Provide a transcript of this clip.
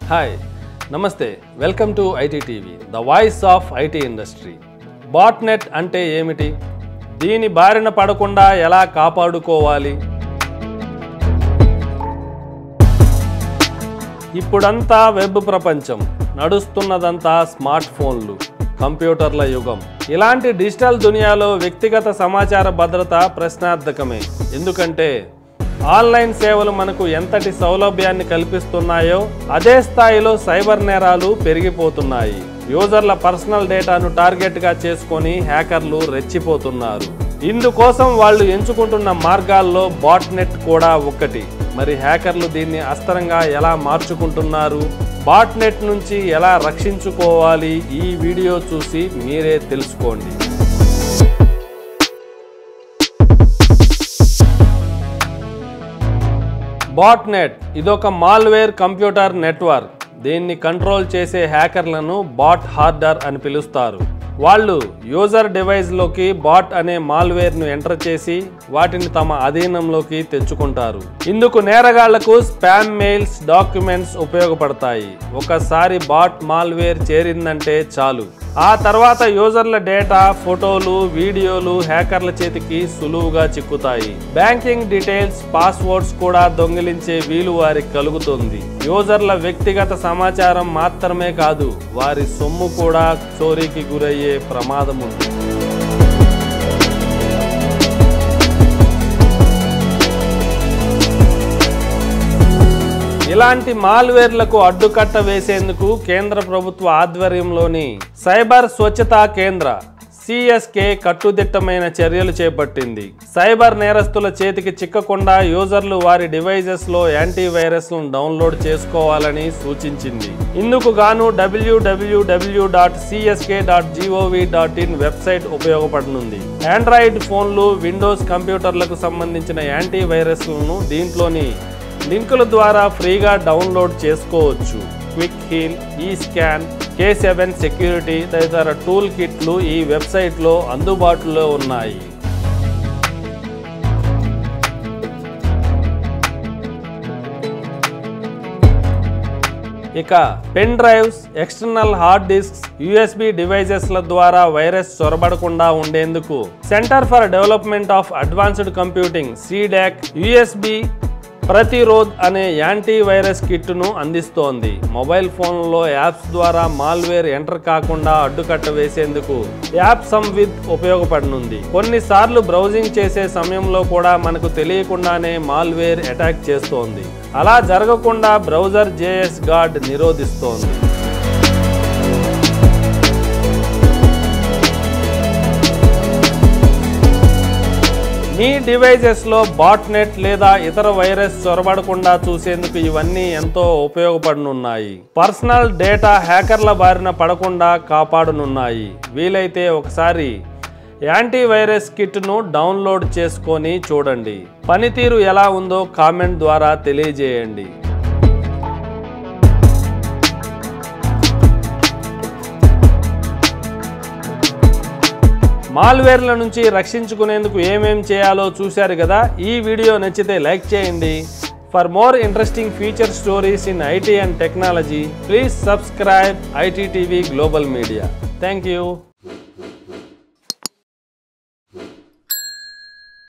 hi నమస్తే welcome to IT TV the voice of IT industry botnet అంటే ఏమిటి దీని బారిన పడకుండా ఎలా కాపాడుకోవాలి ఇప్పుడంతా వెబ్ ప్రపంచం నడుస్తున్నదంతా స్మార్ట్ ఫోన్లు కంప్యూటర్ల యుగం ఇలాంటి డిజిటల్ దునియాలో వ్యక్తిగత సమాచార భద్రత ప్రశ్నార్థకమే ఎందుకంటే ఆన్లైన్ సేవలు మనకు ఎంతటి సౌలభ్యాన్ని కల్పిస్తున్నాయో అదే స్థాయిలో సైబర్ నేరాలు పెరిగిపోతున్నాయి యూజర్ల పర్సనల్ డేటాను టార్గెట్గా చేసుకొని హ్యాకర్లు రెచ్చిపోతున్నారు ఇందుకోసం వాళ్ళు ఎంచుకుంటున్న మార్గాల్లో బాట్నెట్ కూడా ఒక్కటి మరి హ్యాకర్లు దీన్ని అస్త్రంగా ఎలా మార్చుకుంటున్నారు బాట్నెట్ నుంచి ఎలా రక్షించుకోవాలి ఈ వీడియో చూసి మీరే తెలుసుకోండి బాట్నెట్ ఇదొక మాల్వేర్ కంప్యూటర్ నెట్వర్క్ దీన్ని కంట్రోల్ చేసే హ్యాకర్లను బాట్ హార్డర్ అని పిలుస్తారు వాళ్ళు యూజర్ డివైస్లోకి బాట్ అనే మాల్వేర్ను ఎంటర్ చేసి వాటిని తమ అధీనంలోకి తెచ్చుకుంటారు ఇందుకు నేరగాళ్లకు స్పామ్ మెయిల్స్ డాక్యుమెంట్స్ ఉపయోగపడతాయి ఒకసారి బాట్ మాల్వేర్ చేరిందంటే చాలు ఆ తర్వాత యూజర్ల డేటా ఫోటోలు వీడియోలు హ్యాకర్ల చేతికి సులువుగా చిక్కుతాయి బ్యాంకింగ్ డీటెయిల్స్ పాస్వర్డ్స్ కూడా దొంగిలించే వీలు వారికి కలుగుతుంది యూజర్ల వ్యక్తిగత సమాచారం మాత్రమే కాదు వారి సొమ్ము కూడా చోరీకి గురయ్యే ప్రమాదం ఉంది ఇలాంటి మాల్వేర్లకు అడ్డుకట్ట వేసేందుకు కేంద్ర ప్రభుత్వ ఆధ్వర్యంలోని సైబర్ స్వచ్ఛతా కేంద్ర సిఎస్కే కట్టుదిట్టమైన చర్యలు చేపట్టింది సైబర్ నేరస్తుల చేతికి చిక్కకుండా యూజర్లు వారి డివైజెస్లో యాంటీవైరస్లను డౌన్లోడ్ చేసుకోవాలని సూచించింది ఇందుకు గాను W W W dot C S K dot G O V dot in website ఉపయోగపడనుంది ఆండ్రాయిడ్ ఫోన్లు విండోస్ కంప్యూటర్లకు సంబంధించిన యాంటీవైరస్లను దీంట్లోని లింకుల ద్వారా ఫ్రీగా డౌన్లోడ్ చేసుకోవచ్చు quick heal eScan K seven security తదితర టూల్ కిట్లు ఈ వెబ్సైట్లో అందుబాటులో ఉన్నాయి ఇక pen drives external hard disks USB డివైజెస్ల ద్వారా వైరస్ చొరబడకుండా ఉండేందుకు centre for development of advanced computing CDAC USB Pratirodh అనే యాంటీ వైరస్ కిట్ను అందిస్తోంది మొబైల్ ఫోన్లో యాప్స్ ద్వారా మాల్వేర్ ఎంటర్ కాకుండా అడ్డుకట్ట వేసేందుకు యాప్ సంవిత్ ఉపయోగపడనుంది కొన్నిసార్లు బ్రౌజింగ్ చేసే సమయంలో కూడా మనకు తెలియకుండానే మాల్వేర్ అటాక్ చేస్తోంది అలా జరగకుండా బ్రౌజర్ జేఎస్ గార్డ్ నిరోధిస్తోంది మీ డివైజెస్లో బాట్నెట్ లేదా ఇతర వైరస్ చొరబడకుండా చూసేందుకు ఇవన్నీ ఎంతో ఉపయోగపడనున్నాయి పర్సనల్ డేటా హ్యాకర్ల బారిన పడకుండా కాపాడనున్నాయి వీలైతే ఒకసారి యాంటీవైరస్ కిట్ను డౌన్లోడ్ చేసుకొని చూడండి పనితీరు ఎలా ఉందో కామెంట్ ద్వారా తెలియజేయండి మాల్వేర్ల నుంచి రక్షించుకునేందుకు ఏమేం చేయాలో చూశారు కదా ఈ వీడియో నచ్చితే లైక్ చేయండి for more interesting future stories in IT and technology please subscribe IT TV global media thank you